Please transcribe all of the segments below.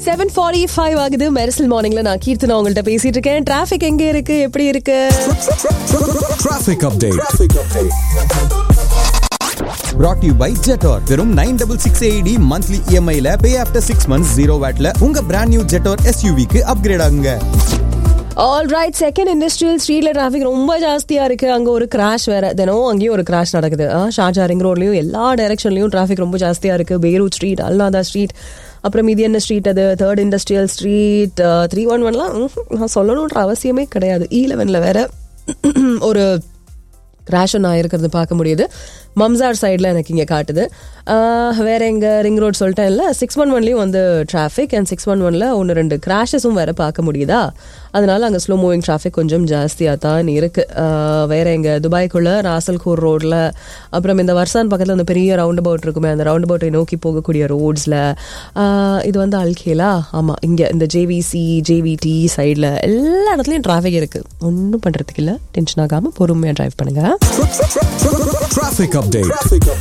Seven forty five ஆகுது மெரிசல் மார்னிங்ல நான் கீர்த்தனா உங்கள்ட்ட பேசிட்டு இருக்கேன் டிராஃபிக் எங்க இருக்கு எப்படி இருக்கு Traffic update. Brought to you by Jetor. வெறும் nine double six AED monthly இஎம்ஐல pay after six months zero வேட்ல உங்க பிராண்ட் நியூ ஜெட்டோர் எஸ்யூவிக்கு அப்கிரேட் ஆகுங்க ஆல் ரைட் செகண்ட் இண்டஸ்ட்ரியல் ஸ்ட்ரீட்ல டிராஃபிக் ரொம்ப ஜாஸ்தியா இருக்கு அங்க ஒரு கிராஷ் வேற தினம் அங்கேயும் ஒரு கிராஷ் நடக்குது ஆ, ஷார்ஜா ரிங் ரோட்லயும் எல்லா டைரக்ஷன்லயும் டிராஃபிக் ரொம்ப ஜாஸ்தியா இருக்கு பேரூட் ஸ்ட்ரீட் அல்நாதா ஸ்ட்ரீட் அப்புறம் இது என்ன ஸ்ட்ரீட் அது third industrial street three one ஒன்லாம் நான் சொல்லணுன்ற அவசியமே கிடையாது இ லெவனில் வேற ஒரு கிராஷ் ஒன்று ஆயிருக்கிறது பார்க்க முடியுது மம்சார் சைடில் எனக்கு இங்கே காட்டுது ஆஹ் வேற எங்க ரிங் ரோட் சொல்லிட்டேன் இல்லை சிக்ஸ் ஒன் ஒன்லேயும் வந்து டிராஃபிக் அண்ட் சிக்ஸ் ஒன் ஒன்ல ஒன்று ரெண்டு கிராஷஸும் வேற பார்க்க முடியுதா அதனால அங்கே ஸ்லோ மூவிங் டிராஃபிக் கொஞ்சம் ஜாஸ்தியாக தான் இருக்கு ஆஹ் வேற எங்க துபாய்க்குள்ள ராசல்கூர் ரோட்ல அப்புறம் இந்த வர்சான் பக்கத்தில் அந்த பெரிய ரவுண்ட் அபவுட் இருக்குமே அந்த ரவுண்ட் அபவுட்டை நோக்கி போகக்கூடிய ரோட்ஸில் இது வந்து அல்கேலா ஆமாம் இங்கே இந்த ஜேவிசி ஜேவிடி சைடில் எல்லா இடத்துலையும் டிராஃபிக் இருக்கு ஒன்றும் பண்ணுறதுக்கு இல்லை டென்ஷன் ஆகாமல் பொறுமையாக டிரைவ் பண்ணுங்க Traffic update.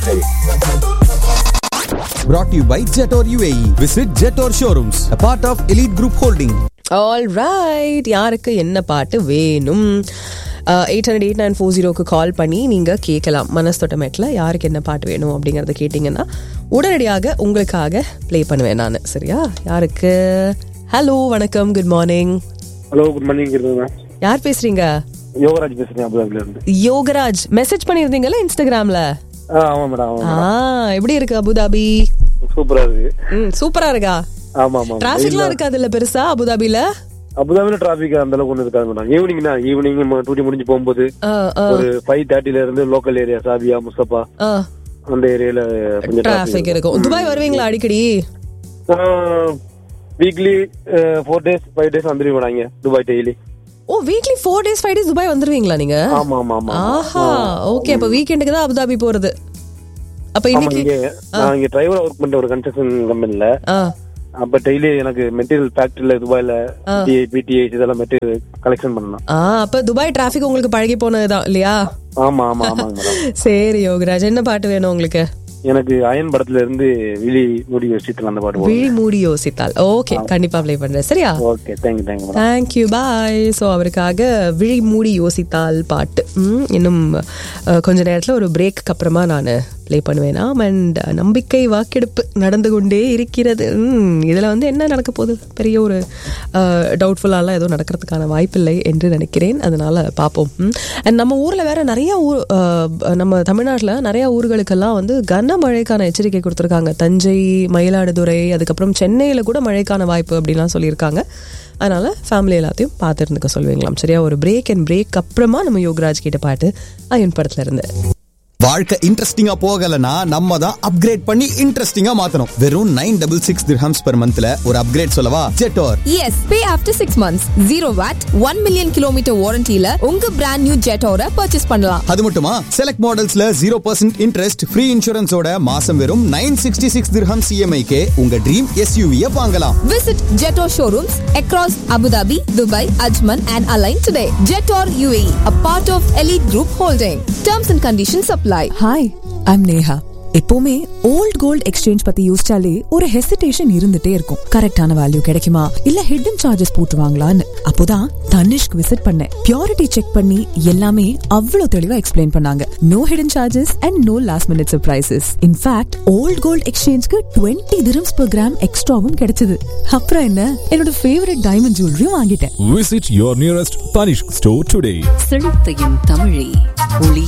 Brought to you by Jetor UAE. Visit Jetor showrooms, a part of Elite Group Holding. All right யாருக்கு என்ன பாட்டு வேணும் eight hundred eight nine four ஜீரோக்கு கால் பண்ணி நீங்கள் கேட்கலாம் மனஸ்தொட்டமேட்டில் யாருக்கு என்ன பாட்டு வேணும் அப்படிங்கிறத கேட்டிங்கன்னா உடனடியாக உங்களுக்காக ப்ளே பண்ணுவேன் நான் சரியா யாருக்கு ஹலோ வணக்கம் good morning hello good morning ma'am யார் பேசுறீங்க யோகராஜ் பேசுறேன் அபுதாபில இருந்து யோகராஜ் மெசேஜ் பண்ணியிருந்தீங்கல்ல இன்ஸ்டாகிராம்ல ஆ ஆமா மேடம் ஆமா ஆ எப்படி இருக்கு அபுதாபி சூப்பரா இருக்கு ம் சூப்பரா இருக்கா ஆமா ஆமா டிராஃபிக்லாம் இருக்காதுல்ல பெருசா அபுதாபில அபுதாபில டிராபிக் அந்த அளவுக்கு ஒண்ணு இருக்காது மேடம் ஈவினிங் தான் ஈவினிங் டூட்டி முடிஞ்சு போகும்போது ஆ, ஆ, ஒரு ஃபைவ் தேர்ட்டில இருந்து லோக்கல் ஏரியா சாபியா முஸ்தபா ஆ. அந்த ஏரியால கொஞ்சம் டிராஃபிக் இருக்கும் துபாய் வருவீங்களா அடிக்கடி weekly four days five days வந்துருவீங்க மேடம் இங்க துபாய் டெய்லி ஓ weekly four days five days Dubai வந்துருவீங்களா நீங்க ஆமா ஆமா ஆமா ஆஹா ஓகே அப்ப வீக்கெண்டுக்கு தான் அபுதாபி போறது அப்ப ஆமா இன்னைக்கு இங்க நான் இங்க டிரைவரா ஒர்க் பண்ற ஒரு கன்ஸ்ட்ரக்ஷன் கம்பெனில ஆ அப்ப டெய்லி எனக்கு மெட்டீரியல் ஃபேக்டரியில துபாய்ல பிடிஐ பிடிஐ இதெல்லாம் மெட்டீரியல் கலெக்ஷன் பண்ணலாம் ஆ அப்ப துபாய் டிராஃபிக் உங்களுக்கு பழகி போனதுதான் இல்லையா ஆமா ஆமா ஆமாங்க மேடம் சரி யோகராஜ் என்ன பாட்டு வேணும் உங்களுக்கு எனக்கு அயன் படத்துல இருந்து விழி முடி வச்சுட்டு அந்த பாட்டு விழி மூடி யோசித்தால் ஓகே கண்டிப்பா ப்ளே பண்றேன் சரியா okay thank you thank you madam thank you bye so அவருக்காக விழி மூடி யோசித்தால் பாட்டு ம், இன்னும் அஹ், கொஞ்ச நேரத்தில் ஒரு பிரேக்கு அப்புறமா நான் ப்ளே பண்ணுவேனாம் அண்ட் நம்பிக்கை வாக்கெடுப்பு நடந்து கொண்டே இருக்கிறது இதில் வந்து என்ன நடக்க போகுது பெரிய ஒரு டவுட்ஃபுல்லாலாம் எதுவும் நடக்கிறதுக்கான வாய்ப்பில்லை என்று நினைக்கிறேன் அதனால பார்ப்போம் அண்ட் நம்ம ஊரில் வேற நிறைய ஊர் அஹ், நம்ம தமிழ்நாட்டில் நிறைய ஊர்களுக்கெல்லாம் வந்து கனமழைக்கான எச்சரிக்கை கொடுத்துருக்காங்க தஞ்சை மயிலாடுதுறை அதுக்கப்புறம் சென்னையில் கூட மழைக்கான வாய்ப்பு அப்படின்லாம் சொல்லியிருக்காங்க அதனால ஃபேமிலி எல்லாத்தையும் பார்த்து இருந்துக்க சொல்லுவீங்களாம் சரியா ஒரு பிரேக் அண்ட் பிரேக் அப்புறமா நம்ம யோகராஜ் கிட்ட பாட்டு அயன் படத்துல இருந்து வாழ்க்கை இன்ட்ரெஸ்டிங்கா போகலனா நம்ம தான் அப்கிரேட் பண்ணி இன்ட்ரெஸ்டிங்கா மாத்தணும் வெறும் nine double six dirhams per மந்த்ல ஒரு அப்கிரேட் சொல்லவா ஜெட்டோர் Yes, pay after 6 months. 0 watt, 1 million kilometer warranty-ல உங்க brand new Jetour purchase பண்ணலாம். அது மட்டுமா செலக்ட் மாடல்ஸ்ல ஜீரோ பர்சன்ட் இன்ட்ரெஸ்ட் ஃப்ரீ இன்சூரன்ஸோட மாசம் வெறும் நைன் சிக்ஸ்டி சிக்ஸ் திர்ஹம் சிஎம்ஐக்கே உங்க ட்ரீம் எஸ்யூவிய வாங்கலாம் Visit Jetour showrooms across Abu Dhabi, Dubai, Ajman and Align today. Jetour UAE, a part of Elite Group Holding. Terms and conditions apply. Hi I'm Neha எப்பவுமே old gold exchange பத்தி யோசிச்சாலே ஒரு hesitation இருந்துட்டே இருக்கும் கரெக்டான value கிடைக்குமா இல்ல hidden charges போட்டுருவாங்களான்னு அப்போதான் தனிஷ்க் விசிட் பண்ணேன் பியூரிட்டி செக் பண்ணி எல்லாமே அவ்வளவு தெளிவா எக்ஸ்பிளைன் பண்ணாங்க no hidden charges and no last minute surprises in fact old gold எக்ஸ்சேஞ்ச்க்கு டுவெண்ட்டி dirhams per கிராம் எக்ஸ்ட்ராவும் கிடைச்சது அப்புறம் என்ன என்னோட ஃபேவரட் டைமண்ட் ஜுவல்லரியும் வாங்கிட்டேன் Visit your nearest Tanishq store today. செழித்தையும் தமிழே ஒளி